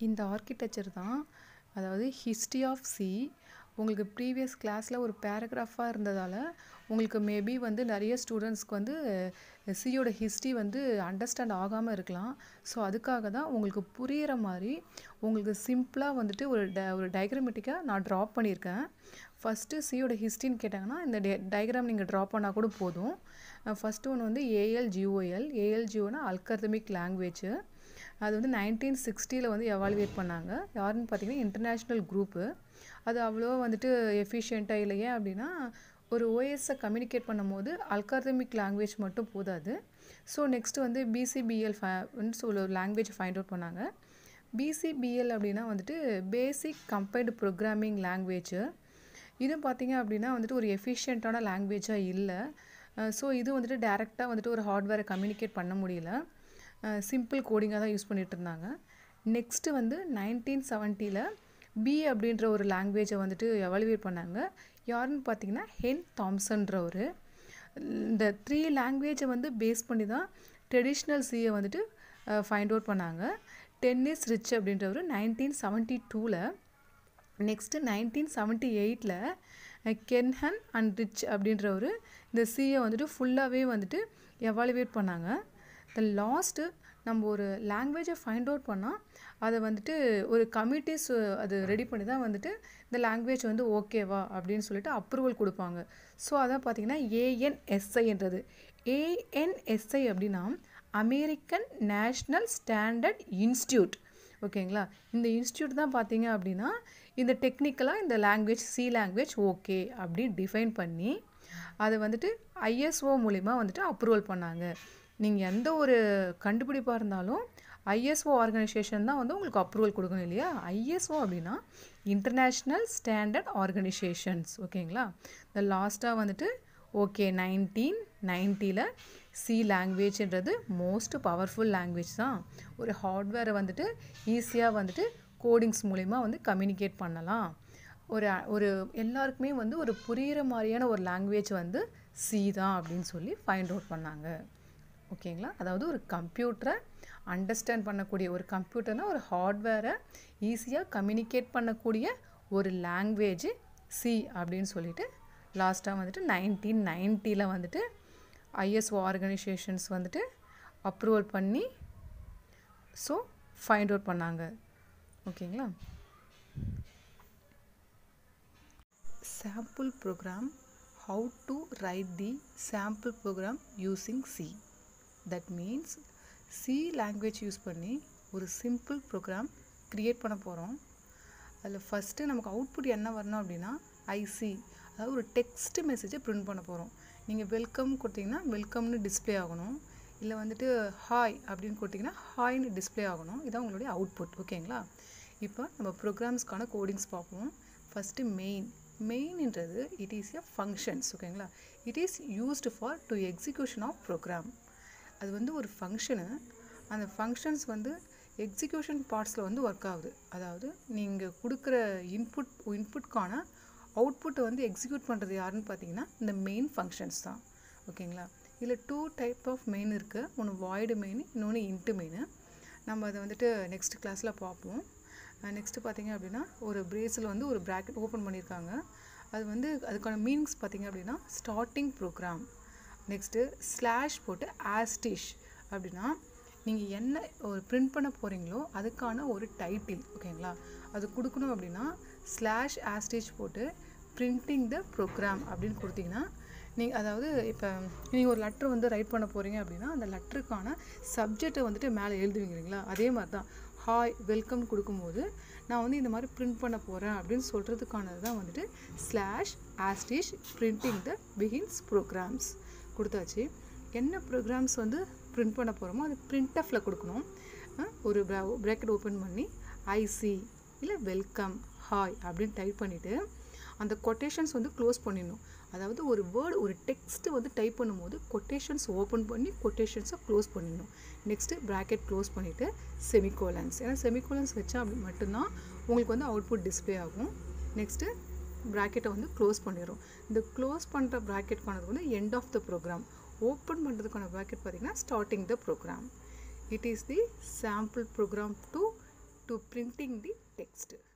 இந்த ஆர்க்கிடெக்சர் தான் அதாவது ஹிஸ்ட்ரி ஆஃப் சி உங்களுக்கு ப்ரீவியஸ் கிளாஸில் ஒரு பேராகிராஃபாக இருந்ததால் உங்களுக்கு மேபி வந்து நிறைய ஸ்டூடெண்ட்ஸ்க்கு வந்து சியோட ஹிஸ்ட்ரி வந்து அண்டர்ஸ்டாண்ட் ஆகாமல் இருக்கலாம் ஸோ அதுக்காக தான் உங்களுக்கு புரிகிற மாதிரி உங்களுக்கு சிம்பிளாக வந்துட்டு ஒரு ட ஒரு டயக்ராமெட்டிக்காக நான் ட்ராப் பண்ணியிருக்கேன் ஃபஸ்ட்டு சியோட ஹிஸ்ட்ரின்னு கேட்டாங்கன்னா இந்த டே டயக்ராம் நீங்கள் ட்ரா பண்ணால் கூட போதும் ஃபஸ்ட்டு ஒன்று வந்து ஏஎல் ஜிஓஎல் ஏஎல் ஜிஓனா அல்கர்தமிக் லாங்குவேஜ் அது வந்து நைன்டீன் சிக்ஸ்டியில் வந்து எவாலுவேட் பண்ணாங்க யாருன்னு பார்த்தீங்கன்னா இன்டர்நேஷ்னல் குரூப்பு அது அவ்வளோ வந்துட்டு எஃபிஷியண்ட்டாக இல்லை ஏன் அப்படின்னா ஒரு ஓஎஸ்ஸை கம்யூனிகேட் பண்ணும்போது அல்கார்தமிக் லாங்குவேஜ் மட்டும் போதாது ஸோ நெக்ஸ்ட்டு வந்து பிசிபிஎல் ஃபை சொல்லி ஒரு லாங்குவேஜ் ஃபைண்ட் அவுட் பண்ணாங்க பிசிபிஎல் அப்படின்னா வந்துட்டு பேசிக் கம்பைன்டு ப்ரோக்ராமிங் லாங்குவேஜ் இது பார்த்தீங்க அப்படின்னா வந்துட்டு ஒரு எஃபிஷியண்ட்டான லாங்குவேஜாக இல்லை ஸோ இது வந்துட்டு டேரெக்டாக வந்துட்டு ஒரு ஹார்ட்வேரை கம்யூனிகேட் பண்ண முடியல சிம்பிள் கோடிங்காக தான் யூஸ் பண்ணிகிட்டு இருந்தாங்க நெக்ஸ்ட்டு வந்து நைன்டீன் செவன்ட்டியில் பி அப்படின்ற ஒரு லாங்குவேஜை வந்துட்டு எவாலுவேட் பண்ணாங்க யாருன்னு பார்த்தீங்கன்னா ஹென் தாம்சன்றவர் இந்த த்ரீ லாங்குவேஜை வந்து பேஸ் பண்ணி தான் ட்ரெடிஷ்னல் சியை வந்துட்டு ஃபைண்ட் அவுட் பண்ணாங்க டென்னிஸ் ரிச் அப்படின்றவர் நைன்டீன் செவன்ட்டி டூவில் நெக்ஸ்ட்டு நைன்டீன் செவன்ட்டி எயிட்டில் கென்ஹன் அண்ட் ரிச் அப்படின்றவர் இந்த சியை வந்துட்டு ஃபுல்லாகவே வந்துட்டு எவாலுவேட் பண்ணாங்க த லாஸ்ட்டு நம்ம ஒரு லாங்குவேஜை ஃபைண்ட் அவுட் பண்ணால் அதை வந்துட்டு ஒரு கமிட்டிஸ் அது ரெடி பண்ணி தான் வந்துட்டு இந்த லாங்குவேஜ் வந்து ஓகேவா அப்படின்னு சொல்லிட்டு அப்ரூவல் கொடுப்பாங்க ஸோ அதான் பார்த்தீங்கன்னா ஏஎன்எஸ்ஐன்றது ஏஎன்எஸ்ஐ அப்படின்னா அமெரிக்கன் நேஷ்னல் ஸ்டாண்டர்ட் இன்ஸ்டியூட் ஓகேங்களா இந்த இன்ஸ்டியூட் தான் பார்த்தீங்க அப்படின்னா இந்த டெக்னிக்கலாக இந்த லாங்குவேஜ் சி லாங்குவேஜ் ஓகே அப்படி டிஃபைன் பண்ணி அதை வந்துட்டு ஐஎஸ்ஓ மூலிமா வந்துட்டு அப்ரூவல் பண்ணாங்க நீங்கள் எந்த ஒரு கண்டுபிடிப்பாக இருந்தாலும் ஐஎஸ்ஓ ஆர்கனைசேஷன் தான் வந்து உங்களுக்கு அப்ரூவல் கொடுக்கணும் இல்லையா ஐஎஸ்ஓ அப்படின்னா இன்டர்நேஷ்னல் ஸ்டாண்டர்ட் ஆர்கனைசேஷன்ஸ் ஓகேங்களா இந்த லாஸ்ட்டாக வந்துட்டு ஓகே நைன்டீன் நைன்ட்டியில் சி லாங்குவேஜ்ன்றது மோஸ்ட் பவர்ஃபுல் லாங்குவேஜ் தான் ஒரு ஹார்ட்வேரை வந்துட்டு ஈஸியாக வந்துட்டு கோடிங்ஸ் மூலிமா வந்து கம்யூனிகேட் பண்ணலாம் ஒரு ஒரு எல்லாருக்குமே வந்து ஒரு புரிகிற மாதிரியான ஒரு லாங்குவேஜ் வந்து சி தான் அப்படின்னு சொல்லி ஃபைண்ட் அவுட் பண்ணாங்க ஓகேங்களா அதாவது ஒரு கம்ப்யூட்டரை அண்டர்ஸ்டாண்ட் பண்ணக்கூடிய ஒரு கம்ப்யூட்டர்னால் ஒரு ஹார்ட்வேரை ஈஸியாக கம்யூனிகேட் பண்ணக்கூடிய ஒரு லாங்குவேஜ் சி அப்படின்னு சொல்லிட்டு லாஸ்ட்டாக வந்துட்டு நைன்டீன் நைன்ட்டியில் வந்துட்டு ஐஎஸ்ஓ ஆர்கனைசேஷன்ஸ் வந்துட்டு அப்ரூவல் பண்ணி ஸோ ஃபைண்ட் அவுட் பண்ணாங்க ஓகேங்களா sample program how to write the sample program using C that means C language use பண்ணி ஒரு சிம்பிள் ப்ரோக்ராம் க்ரியேட் பண்ண போகிறோம் அதில் ஃபஸ்ட்டு நமக்கு அவுட்புட் என்ன வரணும் அப்படின்னா ஐசி அதாவது ஒரு டெக்ஸ்ட் மெசேஜை ப்ரிண்ட் பண்ண போகிறோம் நீங்கள் வெல்கம் கொடுத்தீங்கன்னா வெல்கம்னு டிஸ்பிளே ஆகணும் இல்லை வந்துட்டு ஹாய் அப்படின்னு கொடுத்தீங்கன்னா ஹாய்னு டிஸ்பிளே ஆகணும் இதான் உங்களுடைய அவுட்புட் ஓகேங்களா இப்போ நம்ம ப்ரோக்ராம்ஸ்க்கான கோடிங்ஸ் பார்ப்போம் ஃபஸ்ட்டு மெயின் மெயின்ன்றது இட் இஸ் எ ஃபங்க்ஷன்ஸ் ஓகேங்களா it is used for to execution of program அது வந்து ஒரு ஃபங்க்ஷனு அந்த ஃபங்க்ஷன்ஸ் வந்து எக்ஸிக்யூஷன் பார்ட்ஸில் வந்து ஒர்க் ஆகுது அதாவது நீங்கள் கொடுக்குற இன்புட் இன்புட்கான அவுட்புட்டை வந்து எக்ஸிக்யூட் பண்ணுறது யாருன்னு பார்த்தீங்கன்னா இந்த மெயின் ஃபங்க்ஷன்ஸ் தான் ஓகேங்களா இதில் டூ டைப் ஆஃப் மெயின் இருக்குது ஒன்று வாய்டு மெயின் இன்னொன்று இன்ட்டு மெயின் நம்ம அதை வந்துட்டு நெக்ஸ்ட் கிளாஸில் பார்ப்போம் நெக்ஸ்ட்டு பார்த்தீங்க அப்படின்னா ஒரு பிரேஸில் வந்து ஒரு ப்ராக்கெட் ஓப்பன் பண்ணியிருக்காங்க அது வந்து அதுக்கான மீனிங்ஸ் பார்த்தீங்க அப்படின்னா ஸ்டார்டிங் ப்ரோக்ராம் நெக்ஸ்ட்டு ஸ்லாஷ் போட்டு ஆஸ்டிஷ் அப்படின்னா நீங்கள் என்ன ஒரு பிரிண்ட் பண்ண போகிறீங்களோ அதுக்கான ஒரு டைட்டில் ஓகேங்களா அது கொடுக்கணும் அப்படின்னா ஸ்லாஷ் ஆஸ்டிஷ் போட்டு பிரிண்டிங் த ப்ரோக்ராம் அப்படின்னு கொடுத்தீங்கன்னா நீங்கள் அதாவது இப்போ நீங்கள் ஒரு லெட்ரு வந்து ரைட் பண்ண போகிறீங்க அப்படின்னா அந்த லெட்டருக்கான சப்ஜெக்டை வந்துட்டு மேலே எழுதுவீங்க இல்லைங்களா அதே மாதிரி தான் ஹாய் வெல்கம் கொடுக்கும்போது நான் வந்து இந்த மாதிரி பிரிண்ட் பண்ண போகிறேன் அப்படின்னு சொல்கிறதுக்கானது தான் வந்துட்டு slash asterisk printing the begins programs கொடுத்தாச்சு என்ன ப்ரோக்ராம்ஸ் வந்து பிரிண்ட் பண்ண போகிறோமோ அது பிரிண்ட் ஆஃபில் கொடுக்கணும் ஒரு ப்ராக்கெட் ஓப்பன் பண்ணி ஐசி இல்லை வெல்கம் ஹாய் அப்படின்னு டைப் பண்ணிவிட்டு அந்த கொட்டேஷன்ஸ் வந்து க்ளோஸ் பண்ணிடணும் அதாவது ஒரு வேர்டு ஒரு டெக்ஸ்ட் வந்து டைப் பண்ணும்போது கொட்டேஷன்ஸ் ஓப்பன் பண்ணி கொட்டேஷன்ஸை க்ளோஸ் பண்ணிடணும் நெக்ஸ்ட்டு ப்ராக்கெட் க்ளோஸ் பண்ணிவிட்டு செமிகோலன்ஸ் ஏன்னா செமிகோலன்ஸ் வச்சா அப்படி மட்டும்தான் உங்களுக்கு வந்து அவுட்புட் டிஸ்பிளே ஆகும் நெக்ஸ்ட்டு ப்ராக்கெட்டை வந்து க்ளோஸ் பண்ணிடும் இந்த க்ளோஸ் பண்ணுற ப்ராக்கெட்கானது வந்து end of the program open பண்ணுறதுக்கான ப்ராக்கெட் பார்த்திங்கன்னா starting the program it is the sample program to to printing the text